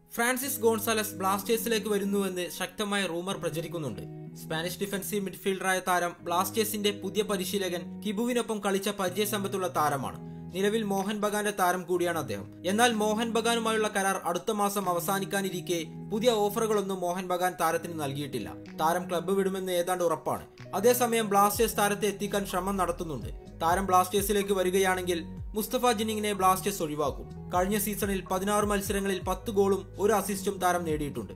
Francis Gonzalez ബ്ലാസ്റ്റേഴ്സിലേക്ക് വരുന്നുവെന്ന് ശക്തമായ റൂമർ പ്രചരിക്കുന്നുണ്ട് സ്പാനിഷ് ഡിഫൻസീവ് മിഡ്ഫീൽഡറായ താരം ബ്ലാസ്റ്റേഴ്സിന്റെ പുതിയ പരിശീലകൻ കിബുവിനൊപ്പം കളിച്ച പരിചയസമ്പത്തുള്ള താരമാണ് നിലവിൽ മോഹൻ ബഗാന്റെ താരം കൂടിയാണ് അദ്ദേഹം എന്നാൽ മോഹൻ ബഗാനുമായുള്ള കരാർ അടുത്ത മാസം അവസാനിക്കാനിരിക്കെ പുതിയ ഓഫറുകളൊന്നും മോഹൻ ബഗാൻ താരത്തിന് നൽകിയിട്ടില്ല താരം ക്ലബ്ബ് വിടുമെന്ന് ഏതാണ്ട് ഉറപ്പാണ് അതേസമയം ബ്ലാസ്റ്റേഴ്സ് താരത്തെ എത്തിക്കാൻ ശ്രമം നടത്തുന്നുണ്ട് താരം ബ്ലാസ്റ്റേഴ്സിലേക്ക് വരികയാണെങ്കിൽ മുസ്തഫ ജിന്നിങ്ങിനെ ബ്ലാസ്റ്റേഴ്സ് ഒഴിവാക്കും കഴിഞ്ഞ സീസണിൽ പതിനാറ് മത്സരങ്ങളിൽ പത്ത് ഗോളും ഒരു അസിസ്റ്റും താരം നേടിയിട്ടുണ്ട്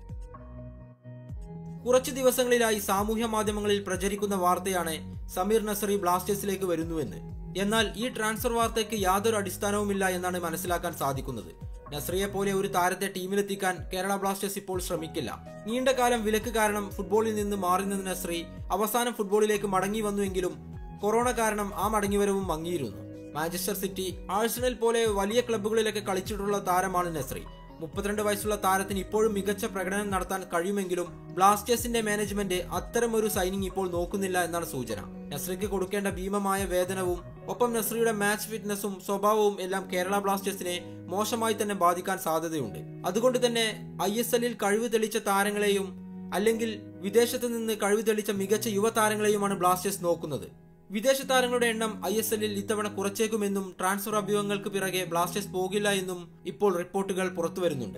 കുറച്ചു ദിവസങ്ങളിലായി സാമൂഹ്യ മാധ്യമങ്ങളിൽ പ്രചരിക്കുന്ന വാർത്തയാണ് സമീർ നസറി ബ്ലാസ്റ്റേഴ്സിലേക്ക് വരുന്നുവെന്ന് എന്നാൽ ഈ ട്രാൻസ്ഫർ വാർത്തയ്ക്ക് യാതൊരു അടിസ്ഥാനവുമില്ല എന്നാണ് മനസ്സിലാക്കാൻ സാധിക്കുന്നത് നസ്രിയെ പോലെ ഒരു താരത്തെ ടീമിലെത്തിക്കാൻ കേരള ബ്ലാസ്റ്റേഴ്സ് ഇപ്പോൾ ശ്രമിക്കില്ല നീണ്ടകാലം വിലക്ക് കാരണം ഫുട്ബോളിൽ നിന്ന് മാറി നിന്ന നസ്രി അവസാനം ഫുട്ബോളിലേക്ക് മടങ്ങി വന്നുവെങ്കിലും കൊറോണ കാരണം ആ മടങ്ങിവരവും മങ്ങിയിരുന്നു മാഞ്ചസ്റ്റർ സിറ്റി ആഴ്സണൽ പോലെ വലിയ ക്ലബ്ബുകളിലൊക്കെ കളിച്ചിട്ടുള്ള താരമാണ് നസ്രി മുപ്പത്തിരണ്ട് വയസ്സുള്ള താരത്തിന് ഇപ്പോഴും മികച്ച പ്രകടനം നടത്താൻ കഴിയുമെങ്കിലും ബ്ലാസ്റ്റേഴ്സിന്റെ മാനേജ്മെന്റ് അത്തരമൊരു സൈനിങ് ഇപ്പോൾ നോക്കുന്നില്ല എന്നാണ് സൂചന നസ്രിക്ക് കൊടുക്കേണ്ട ഭീമമായ വേതനവും ഒപ്പം നസ്രിയുടെ മാച്ച് ഫിറ്റ്നസും സ്വഭാവവും എല്ലാം കേരള ബ്ലാസ്റ്റേഴ്സിനെ മോശമായി തന്നെ ബാധിക്കാൻ സാധ്യതയുണ്ട് അതുകൊണ്ട് തന്നെ ഐ എസ് എല്ലിൽ കഴിവ് തെളിച്ച താരങ്ങളെയും അല്ലെങ്കിൽ വിദേശത്ത് നിന്ന് കഴിവ് തെളിച്ച മികച്ച യുവതാരങ്ങളെയുമാണ് ബ്ലാസ്റ്റേഴ്സ് നോക്കുന്നത് വിദേശ താരങ്ങളുടെ എണ്ണം ഐ എസ് എല്ലിൽ ഇത്തവണ കുറച്ചേക്കുമെന്നും ട്രാൻസ്ഫർ അഭ്യൂഹങ്ങൾക്ക് പിറകെ ബ്ലാസ്റ്റേഴ്സ് പോകില്ല എന്നും ഇപ്പോൾ റിപ്പോർട്ടുകൾ പുറത്തുവരുന്നുണ്ട്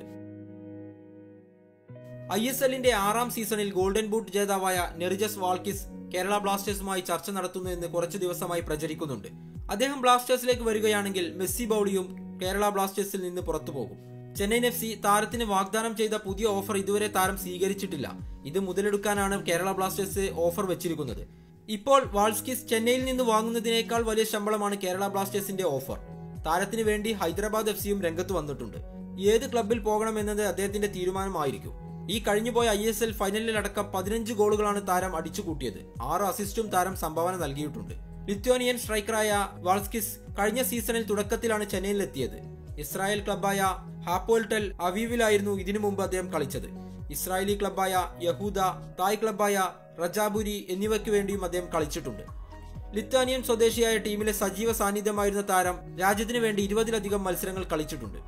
ഐ എസ് എല്ലിന്റെ ആറാം സീസണിൽ ഗോൾഡൻ ബൂട്ട് ജേതാവായ നെറിജസ് വാൾക്കിസ് കേരള ബ്ലാസ്റ്റേഴ്സുമായി ചർച്ച നടത്തുന്നു എന്ന് കുറച്ചു ദിവസമായി പ്രചരിക്കുന്നുണ്ട് അദ്ദേഹം ബ്ലാസ്റ്റേഴ്സിലേക്ക് വരികയാണെങ്കിൽ മെസ്സി ബൌളിയും കേരള ബ്ലാസ്റ്റേഴ്സിൽ നിന്ന് പുറത്തു പോകും ചെന്നൈയിൻ എഫ് സി താരത്തിന് വാഗ്ദാനം ചെയ്ത പുതിയ ഓഫർ ഇതുവരെ താരം സ്വീകരിച്ചിട്ടില്ല ഇത് മുതലെടുക്കാനാണ് കേരള ബ്ലാസ്റ്റേഴ്സ് ഓഫർ വെച്ചിരിക്കുന്നത് ഇപ്പോൾ വാൾസ്കിസ് ചെന്നൈയിൽ നിന്ന് വാങ്ങുന്നതിനേക്കാൾ വലിയ ശമ്പളമാണ് കേരള ബ്ലാസ്റ്റേഴ്സിന്റെ ഓഫർ താരത്തിന് വേണ്ടി ഹൈദരാബാദ് എഫ് സിയും രംഗത്ത് വന്നിട്ടുണ്ട് ഏത് ക്ലബിൽ പോകണമെന്നത് അദ്ദേഹത്തിന്റെ തീരുമാനമായിരിക്കും ഈ കഴിഞ്ഞുപോയ ഐ എസ് എൽ ഫൈനലിലടക്കം പതിനഞ്ച് ഗോളുകളാണ് താരം അടിച്ചുകൂട്ടിയത് ആറ് അസിസ്റ്റും താരം സംഭാവന നൽകിയിട്ടുണ്ട് ലിത്വാനിയൻ സ്ട്രൈക്കറായ വാൾസ്കിസ് കഴിഞ്ഞ സീസണിൽ തുടക്കത്തിലാണ് ചെന്നൈയിലെത്തിയത് ഇസ്രായേൽ ക്ലബായ ഹാപ്പോൽട്ടൽ അവീവിലായിരുന്നു ഇതിനു മുമ്പ് അദ്ദേഹം കളിച്ചത് ഇസ്രായേലി ക്ലബായ യഹൂദ തായ് ക്ലബായ റജാബുരി എന്നിവയ്ക്ക് വേണ്ടിയും അദ്ദേഹം കളിച്ചിട്ടുണ്ട് ലിത്വാനിയൻ സ്വദേശിയായ ടീമിലെ സജീവ സാന്നിധ്യമായിരുന്ന താരം രാജ്യത്തിന് വേണ്ടി ഇരുപതിലധികം മത്സരങ്ങൾ കളിച്ചിട്ടുണ്ട്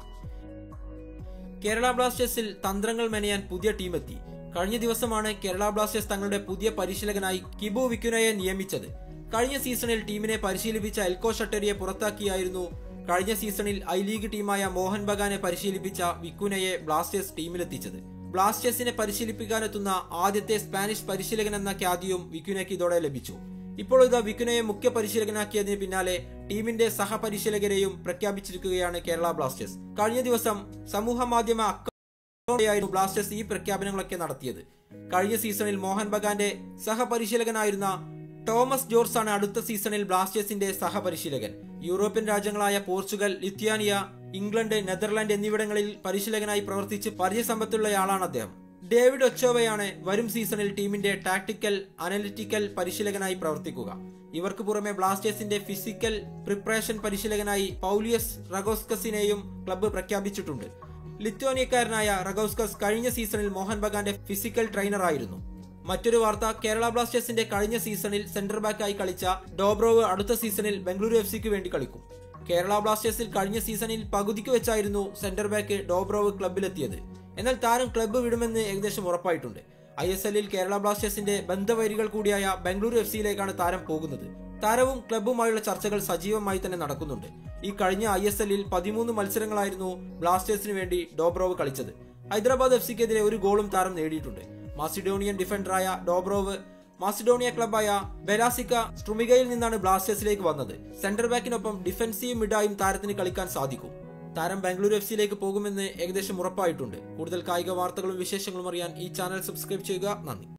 കേരള ബ്ലാസ്റ്റേഴ്സിൽ തന്ത്രങ്ങൾ മെനയാൻ പുതിയ ടീം എത്തി കഴിഞ്ഞ ദിവസമാണ് കേരള ബ്ലാസ്റ്റേഴ്സ് തങ്ങളുടെ പുതിയ പരിശീലകനായി കിബു വിക്കുനയെ നിയമിച്ചത് കഴിഞ്ഞ സീസണിൽ ടീമിനെ പരിശീലിപ്പിച്ച എൽക്കോ ഷട്ടരിയെ പുറത്താക്കിയായിരുന്നു കഴിഞ്ഞ സീസണിൽ ഐ ലീഗ് ടീമായ മോഹൻ ബഗാനെ പരിശീലിപ്പിച്ച വിക്കുനയെ ബ്ലാസ്റ്റേഴ്സ് ടീമിലെത്തിച്ചത് ബ്ലാസ്റ്റേഴ്സിനെ പരിശീലിപ്പിക്കാനെത്തുന്ന ആദ്യത്തെ സ്പാനിഷ് പരിശീലകൻ എന്ന ഖ്യാതിയും വിക്കുനയ്ക്ക് ഇതോടെ ലഭിച്ചു ഇപ്പോൾ ഇതാ വിക്കുനയെ മുഖ്യ പരിശീലകനാക്കിയതിന് പിന്നാലെ ടീമിന്റെ സഹപരിശീലകരെയും പ്രഖ്യാപിച്ചിരിക്കുകയാണ് കേരള ബ്ലാസ്റ്റേഴ്സ് കഴിഞ്ഞ ദിവസം സമൂഹ മാധ്യമ അക്കൗണ്ടിലായിരുന്നു ബ്ലാസ്റ്റേഴ്സ് ഈ പ്രഖ്യാപനങ്ങളൊക്കെ നടത്തിയത് കഴിഞ്ഞ സീസണിൽ മോഹൻ ബഗാന്റെ സഹപരിശീലകനായിരുന്ന തോമസ് ജോർജ് ആണ് അടുത്ത സീസണിൽ ബ്ലാസ്റ്റേഴ്സിന്റെ സഹപരിശീലകൻ യൂറോപ്യൻ രാജ്യങ്ങളായ പോർച്ചുഗൽ ലിത്വാനിയ ഇംഗ്ലണ്ട് നെതർലാൻഡ് എന്നിവിടങ്ങളിൽ പരിശീലകനായി പ്രവർത്തിച്ച് പരിചയസമ്പത്തുള്ളയാളാണ് അദ്ദേഹം ഡേവിഡ് ഒച്ചോവയാണ് വരും സീസണിൽ ടീമിന്റെ ടാക്ടിക്കൽ അനലിറ്റിക്കൽ പരിശീലകനായി പ്രവർത്തിക്കുക ഇവർക്ക് പുറമെ ബ്ലാസ്റ്റേഴ്സിന്റെ ഫിസിക്കൽ പ്രിപ്പറേഷൻ പരിശീലകനായി പൗലിയസ് റഗോസ്കസിനെയും ക്ലബ്ബ് പ്രഖ്യാപിച്ചിട്ടുണ്ട് ലിത്വാനിയക്കാരനായ റഗോസ്കസ് കഴിഞ്ഞ സീസണിൽ മോഹൻ ബഗാന്റെ ഫിസിക്കൽ ട്രെയിനറായിരുന്നു മറ്റൊരു വാർത്ത കേരള ബ്ലാസ്റ്റേഴ്സിന്റെ കഴിഞ്ഞ സീസണിൽ സെന്റർ ബാക്കായി കളിച്ച ഡോബ്രോവ് അടുത്ത സീസണിൽ ബംഗളൂരു എഫ് സിക്ക് വേണ്ടി കളിക്കും കേരള ബ്ലാസ്റ്റേഴ്സിൽ കഴിഞ്ഞ സീസണിൽ പകുതിക്ക് വെച്ചായിരുന്നു സെന്റർ ബാക്ക് ഡോബ്രോവ് ക്ലബിലെത്തിയത് എന്നാൽ താരം ക്ലബ്ബ് വിടുമെന്ന് ഏകദേശം ഉറപ്പായിട്ടുണ്ട് ഐ എസ് എല്ലിൽ കേരള ബ്ലാസ്റ്റേഴ്സിന്റെ ബന്ധവൈരികൾ കൂടിയായ ബംഗളൂരു എഫ് സിയിലേക്കാണ് താരം പോകുന്നത് താരവും ക്ലബ്ബുമായുള്ള ചർച്ചകൾ സജീവമായി തന്നെ നടക്കുന്നുണ്ട് ഈ കഴിഞ്ഞ ഐ എസ് എല്ലിൽ പതിമൂന്ന് മത്സരങ്ങളായിരുന്നു ബ്ലാസ്റ്റേഴ്സിന് വേണ്ടി ഡോബ്രോവ് കളിച്ചത് ഹൈദരാബാദ് എഫ് സിക്കെതിരെ ഒരു ഗോളും താരം നേടിയിട്ടുണ്ട് മാസിഡോണിയൻ ഡിഫൻഡറായ ഡോബ്രോവ് മാസിഡോണിയ ക്ലബായ ബെലാസിക്ക സ്ട്രുമികയിൽ നിന്നാണ് ബ്ലാസ്റ്റേഴ്സിലേക്ക് വന്നത് സെന്റർ ബാക്കിനൊപ്പം ഡിഫൻസീവ് മിഡായും താരത്തിന് കളിക്കാൻ സാധിക്കും താരം ബാംഗ്ലൂരു എഫ് സിയിലേക്ക് പോകുമെന്ന് ഏകദേശം ഉറപ്പായിട്ടുണ്ട് കൂടുതൽ കായിക വാർത്തകളും വിശേഷങ്ങളും അറിയാൻ ഈ ചാനൽ സബ്സ്ക്രൈബ് ചെയ്യുക നന്ദി